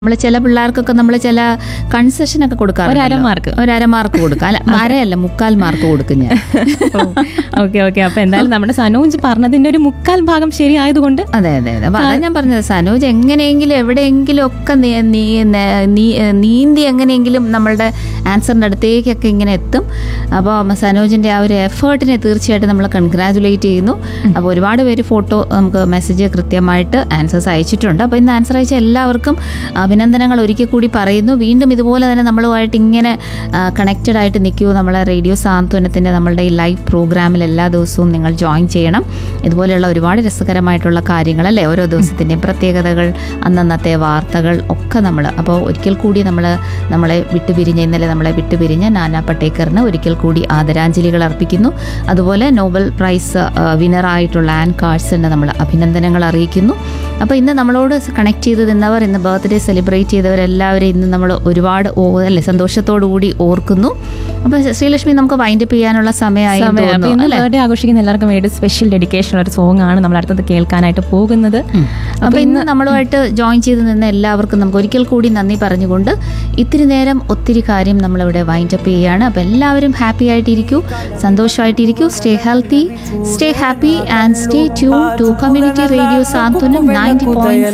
നമ്മൾ ചില പിള്ളേർക്കൊക്കെ നമ്മൾ ചില കൺസെഷൻ ഒക്കെ കൊടുക്കാറുണ്ട് ഒരു അര മാർക്ക്. ഒരു അര മാർക്ക് കൊടുക്കാം അല്ല അരയല്ല മുക്കാൽ മാർക്ക് കൊടുക്കും ഞാൻ ഓക്കെ ഓക്കെ അപ്പൊ എന്തായാലും നമ്മുടെ സനോജ് പറഞ്ഞതിന്റെ ഒരു മുക്കാൽ ഭാഗം ശരിയായതുകൊണ്ട് അതെ അതെ അതെ അപ്പൊ അതാ ഞാൻ പറഞ്ഞത് സനോജ് എങ്ങനെയെങ്കിലും എവിടെയെങ്കിലും ഒക്കെ നീ- നീ- നെ- നീ- നീന്തി എങ്ങനെയെങ്കിലും നമ്മളുടെ ആൻസറിന്റെ അടുത്തേക്കൊക്കെ ഇങ്ങനെ എത്തും അപ്പോൾ സനോജിന്റെ ആ ഒരു എഫേർട്ടിനെ തീർച്ചയായിട്ടും നമ്മൾ കൺഗ്രാജുലേറ്റ് ചെയ്യുന്നു അപ്പോൾ ഒരുപാട് പേര് ഫോട്ടോ നമുക്ക് മെസ്സേജ് കൃത്യമായിട്ട് ആൻസേഴ്സ് അയച്ചിട്ടുണ്ട് അപ്പോൾ ഇന്ന് ആൻസർ അയച്ച എല്ലാവർക്കും അഭിനന്ദനങ്ങൾ ഒരിക്കൽ കൂടി പറയുന്നു വീണ്ടും ഇതുപോലെ തന്നെ നമ്മളുമായിട്ട് ഇങ്ങനെ കണക്റ്റഡ് ആയിട്ട് നിൽക്കൂ നമ്മളെ റേഡിയോ സാന്ത്വനത്തിൻ്റെ നമ്മളുടെ ഈ ലൈവ് പ്രോഗ്രാമിൽ എല്ലാ ദിവസവും നിങ്ങൾ ജോയിൻ ചെയ്യണം ഇതുപോലെയുള്ള ഒരുപാട് രസകരമായിട്ടുള്ള കാര്യങ്ങൾ അല്ലേ ഓരോ ദിവസത്തിൻ്റെയും പ്രത്യേകതകൾ അന്നന്നത്തെ വാർത്തകൾ ഒക്കെ നമ്മൾ അപ്പോൾ ഒരിക്കൽ കൂടി നമ്മൾ നമ്മളെ വിട്ടുപിരിഞ്ഞ ഇന്നലെ നമ്മളെ വിട്ടുപിരിഞ്ഞ നാനാ പട്ടേക്കറിന് ഒരിക്കൽ കൂടി ആദരാഞ്ജലികൾ അർപ്പിക്കുന്നു അതുപോലെ നോബൽ പ്രൈസ് വിനറായിട്ടുള്ള ആൻ കാഴ്സന് നമ്മൾ അഭിനന്ദനങ്ങൾ അറിയിക്കുന്നു അപ്പോൾ ഇന്ന് നമ്മളോട് കണക്ട് ചെയ്ത് നിന്നവർ ഇന്ന് ബർത്ത്ഡേ സെലിബ്രേറ്റ് ചെയ്തവരെല്ലാവരെയും ഇന്ന് നമ്മൾ ഒരുപാട് ഓ അല്ലേ സന്തോഷത്തോടു കൂടി ഓർക്കുന്നു അപ്പോൾ ശ്രീലക്ഷ്മി നമുക്ക് വൈൻഡപ്പ് ചെയ്യാനുള്ള സമയമായി എന്ന് സമയം. അപ്പൊ തോന്നുന്നു ഇന്ന് അല്ലേ ബർത്ത്ഡേ ആഘോഷിക്കുന്ന എല്ലാവർക്കും വേണ്ടി സ്പെഷ്യൽ ഡെഡിക്കേഷൻ ഒരു സോങ് ആണ് നമ്മൾ അടുത്തത് കേൾക്കാനായിട്ട് പോകുന്നത് അപ്പോൾ ഇന്ന് നമ്മളുമായിട്ട് ജോയിൻ ചെയ്ത് നിന്ന എല്ലാവർക്കും നമുക്ക് ഒരിക്കൽ കൂടി നന്ദി പറഞ്ഞുകൊണ്ട് ഇത്തിരി നേരം ഒത്തിരി കാര്യം നമ്മളിവിടെ വൈൻഡപ്പ് ചെയ്യുകയാണ് അപ്പോൾ എല്ലാവരും ഹാപ്പി ആയിട്ടിരിക്കൂ സന്തോഷമായിട്ടിരിക്കൂ stay healthy stay happy and stay tune to community radio Santhwanam ninety point